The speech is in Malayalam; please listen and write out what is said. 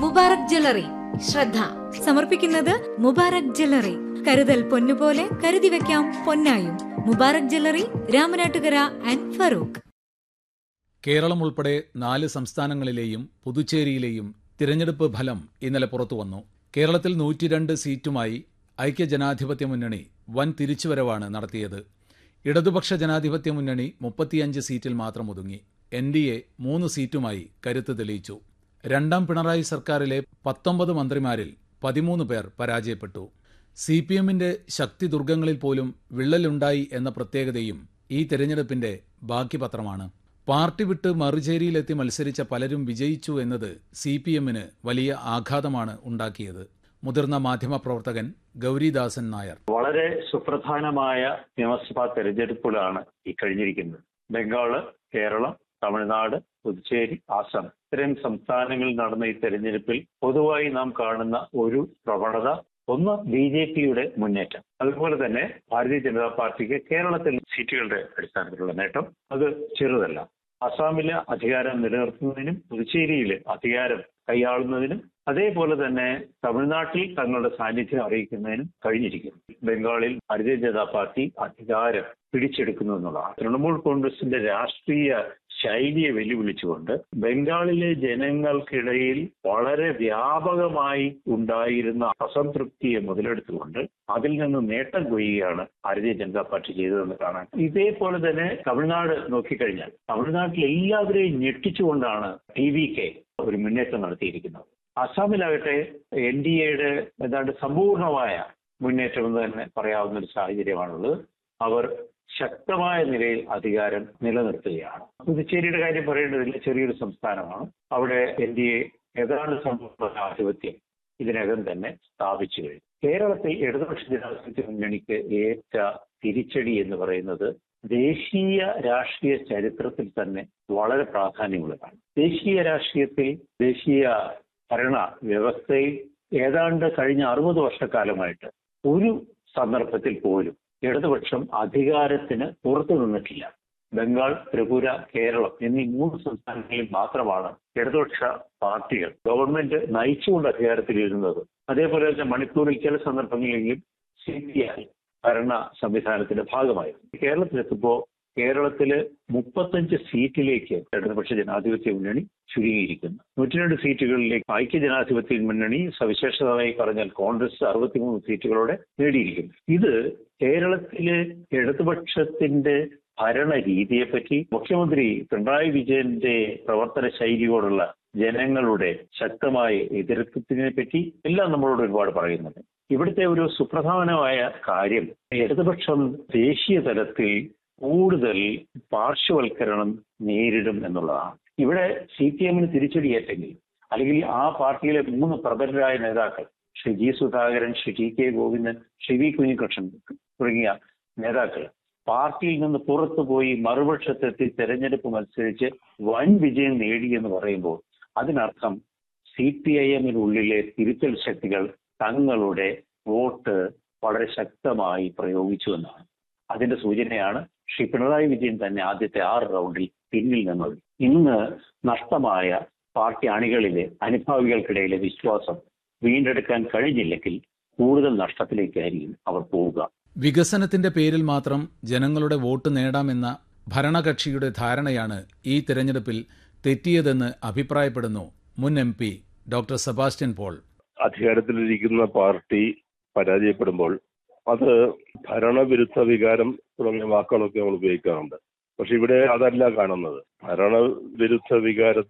മുബാറക് ജ്വല്ലറി ശ്രദ്ധ സമർപ്പിക്കുന്നത് മുബാറക് ജ്വല്ലറി കരുതൽ പൊന്നുപോലെ കരുതി വെക്കാം പൊന്നായും മുബാറക് ജ്വല്ലറി രാമനാട്ടുകര ആൻഡ് ഫറൂഖ് കേരളം ഉൾപ്പെടെ നാല് സംസ്ഥാനങ്ങളിലെയും പുതുച്ചേരിയിലെയും തിരഞ്ഞെടുപ്പ് ഫലം ഇന്നലെ പുറത്തുവന്നു കേരളത്തിൽ നൂറ്റിരണ്ട് സീറ്റുമായി ഐക്യജനാധിപത്യ മുന്നണി വൻ തിരിച്ചുവരവാണ് നടത്തിയത് ഇടതുപക്ഷ ജനാധിപത്യ മുന്നണി മുപ്പത്തിയഞ്ച് സീറ്റിൽ മാത്രം ഒതുങ്ങി എൻ ഡി എ മൂന്ന് സീറ്റുമായി കരുത്ത് തെളിയിച്ചു രണ്ടാം പിണറായി സർക്കാരിലെ പത്തൊമ്പത് മന്ത്രിമാരിൽ പതിമൂന്ന് പേർ പരാജയപ്പെട്ടു സി പി എമ്മിന്റെ ശക്തി ദുർഗങ്ങളിൽ പോലും വിള്ളലുണ്ടായി എന്ന പ്രത്യേകതയും ഈ തെരഞ്ഞെടുപ്പിന്റെ ബാക്കി പത്രമാണ് പാർട്ടി വിട്ട് മറുചേരിയിലെത്തി മത്സരിച്ച പലരും വിജയിച്ചു എന്നത് സി പി എമ്മിന് വലിയ ആഘാതമാണ് ഉണ്ടാക്കിയത് മുതിർന്ന മാധ്യമപ്രവർത്തകൻ ഗൗരിദാസൻ നായർ വളരെ സുപ്രധാനമായ നിയമസഭാ തെരഞ്ഞെടുപ്പുകളാണ് ഈ കഴിഞ്ഞിരിക്കുന്നത് ബംഗാള് കേരളം തമിഴ്നാട് പുതുച്ചേരി ആസാം ഇത്തരം സംസ്ഥാനങ്ങളിൽ നടന്ന ഈ തെരഞ്ഞെടുപ്പിൽ പൊതുവായി നാം കാണുന്ന ഒരു പ്രവണത ഒന്ന് ബി ജെ പിയുടെ മുന്നേറ്റം അതുപോലെ തന്നെ ഭാരതീയ ജനതാ പാർട്ടിക്ക് കേരളത്തിൽ സീറ്റുകളുടെ അടിസ്ഥാനത്തിലുള്ള നേട്ടം അത് ചെറുതല്ല അസാമിലെ അധികാരം നിലനിർത്തുന്നതിനും പുതുച്ചേരിയിൽ അധികാരം കൈയാളുന്നതിനും അതേപോലെ തന്നെ തമിഴ്നാട്ടിൽ തങ്ങളുടെ സാന്നിധ്യം അറിയിക്കുന്നതിനും കഴിഞ്ഞിരിക്കുന്നു ബംഗാളിൽ ഭാരതീയ ജനതാ പാർട്ടി അധികാരം പിടിച്ചെടുക്കുന്നു എന്നുള്ളതാണ് തൃണമൂൽ കോൺഗ്രസിന്റെ രാഷ്ട്രീയ ശൈലിയെ വെല്ലുവിളിച്ചുകൊണ്ട് ബംഗാളിലെ ജനങ്ങൾക്കിടയിൽ വളരെ വ്യാപകമായി ഉണ്ടായിരുന്ന അസംതൃപ്തിയെ മുതലെടുത്തുകൊണ്ട് അതിൽ നിന്ന് നേട്ടം കൊയ്യുകയാണ് ഭാരതീയ ജനതാ പാർട്ടി ചെയ്തതെന്ന് കാണാൻ ഇതേപോലെ തന്നെ തമിഴ്നാട് നോക്കിക്കഴിഞ്ഞാൽ തമിഴ്നാട്ടിൽ എല്ലാവരെയും ഞെട്ടിച്ചുകൊണ്ടാണ് ടി വി കെ ഒരു മുന്നേറ്റം നടത്തിയിരിക്കുന്നത് അസാമിലാകട്ടെ എൻ ഡി എയുടെ ഏതാണ്ട് സമ്പൂർണമായ മുന്നേറ്റം എന്ന് തന്നെ പറയാവുന്ന ഒരു സാഹചര്യമാണുള്ളത് അവർ ശക്തമായ നിലയിൽ അധികാരം നിലനിർത്തുകയാണ് പുതുച്ചേരിയുടെ കാര്യം പറയേണ്ടതില്ല ചെറിയൊരു സംസ്ഥാനമാണ് അവിടെ എൻ ഡി എ ഏതാണ്ട് സമ്പൂർണ്ണ ആധിപത്യം ഇതിനകം തന്നെ സ്ഥാപിച്ചു കഴിഞ്ഞു കേരളത്തിൽ ഇടതുപക്ഷ ജനാധിപത്യ മുന്നണിക്ക് ഏറ്റ തിരിച്ചടി എന്ന് പറയുന്നത് ദേശീയ രാഷ്ട്രീയ ചരിത്രത്തിൽ തന്നെ വളരെ പ്രാധാന്യമുള്ളതാണ് ദേശീയ രാഷ്ട്രീയത്തിൽ ദേശീയ ഭരണ വ്യവസ്ഥയിൽ ഏതാണ്ട് കഴിഞ്ഞ അറുപത് വർഷക്കാലമായിട്ട് ഒരു സന്ദർഭത്തിൽ പോലും ഇടതുപക്ഷം അധികാരത്തിന് പുറത്തു നിന്നിട്ടില്ല ബംഗാൾ ത്രിപുര കേരളം എന്നീ മൂന്ന് സംസ്ഥാനങ്ങളിൽ മാത്രമാണ് ഇടതുപക്ഷ പാർട്ടികൾ ഗവൺമെന്റ് നയിച്ചുകൊണ്ട് അധികാരത്തിലിരുന്നത് അതേപോലെ തന്നെ മണിപ്പൂരിൽ ചില സന്ദർഭങ്ങളിലെങ്കിലും സി പി ഐ ഭരണ സംവിധാനത്തിന്റെ ഭാഗമായിരുന്നു കേരളത്തിലെത്തുമ്പോൾ കേരളത്തില് മുപ്പത്തഞ്ച് സീറ്റിലേക്ക് ഇടതുപക്ഷ ജനാധിപത്യ മുന്നണി ചുരുങ്ങിയിരിക്കുന്നു നൂറ്റിരണ്ട് സീറ്റുകളിലേക്ക് ഐക്യ ജനാധിപത്യ മുന്നണി സവിശേഷതയായി പറഞ്ഞാൽ കോൺഗ്രസ് അറുപത്തിമൂന്ന് സീറ്റുകളോടെ നേടിയിരിക്കുന്നു ഇത് കേരളത്തിലെ ഇടതുപക്ഷത്തിന്റെ ഭരണ രീതിയെപ്പറ്റി മുഖ്യമന്ത്രി പിണറായി വിജയന്റെ പ്രവർത്തന ശൈലിയോടുള്ള ജനങ്ങളുടെ ശക്തമായ എതിർപ്പിനെ പറ്റി എല്ലാം നമ്മളോട് ഒരുപാട് പറയുന്നുണ്ട് ഇവിടുത്തെ ഒരു സുപ്രധാനമായ കാര്യം ഇടതുപക്ഷം ദേശീയ തലത്തിൽ കൂടുതൽ പാർശ്വവൽക്കരണം നേരിടും എന്നുള്ളതാണ് ഇവിടെ സി പി എമ്മിന് തിരിച്ചടിയേറ്റെങ്കിൽ അല്ലെങ്കിൽ ആ പാർട്ടിയിലെ മൂന്ന് പ്രബലരായ നേതാക്കൾ Sri G Sudhakaran Sri T K Govindan Sri V Kunhikrishnan തുടങ്ങിയ നേതാക്കൾ പാർട്ടിയിൽ നിന്ന് പുറത്തു പോയി മറുപക്ഷത്തെത്തി തെരഞ്ഞെടുപ്പ് മത്സരിച്ച് വൻ വിജയം നേടി എന്ന് പറയുമ്പോൾ അതിനർത്ഥം സി പി ഐ എമ്മിനുള്ളിലെ തിരുത്തൽ ശക്തികൾ തങ്ങളുടെ വോട്ട് വളരെ ശക്തമായി പ്രയോഗിച്ചു എന്നാണ് അതിന്റെ സൂചനയാണ് ശ്രീ പിണറായി വിജയൻ തന്നെ ആദ്യത്തെ ആറ് റൗണ്ടിൽ പിന്നിൽ നിന്നത് ഇന്ന് നഷ്ടമായ പാർട്ടി അണികളിലെ അനുഭാവികൾക്കിടയിലെ വിശ്വാസം വീണ്ടെടുക്കാൻ കഴിഞ്ഞില്ലെങ്കിൽ കൂടുതൽ നഷ്ടത്തിലേക്കായിരിക്കും അവർ പോവുക വികസനത്തിന്റെ പേരിൽ മാത്രം ജനങ്ങളുടെ വോട്ട് നേടാമെന്ന ഭരണകക്ഷിയുടെ ധാരണയാണ് ഈ തെരഞ്ഞെടുപ്പിൽ തെറ്റിയതെന്ന് അഭിപ്രായപ്പെടുന്നു മുൻ M P doctor Sebastian Paul അധികാരത്തിലിരിക്കുന്ന പാർട്ടി പരാജയപ്പെടുമ്പോൾ അത് ഭരണവിരുദ്ധ വികാരം തുടങ്ങിയ വാക്കുകളൊക്കെ നമ്മൾ ഉപയോഗിക്കാറുണ്ട് പക്ഷെ ഇവിടെ അതല്ല കാണുന്നത് ഭരണവിരുദ്ധ വികാര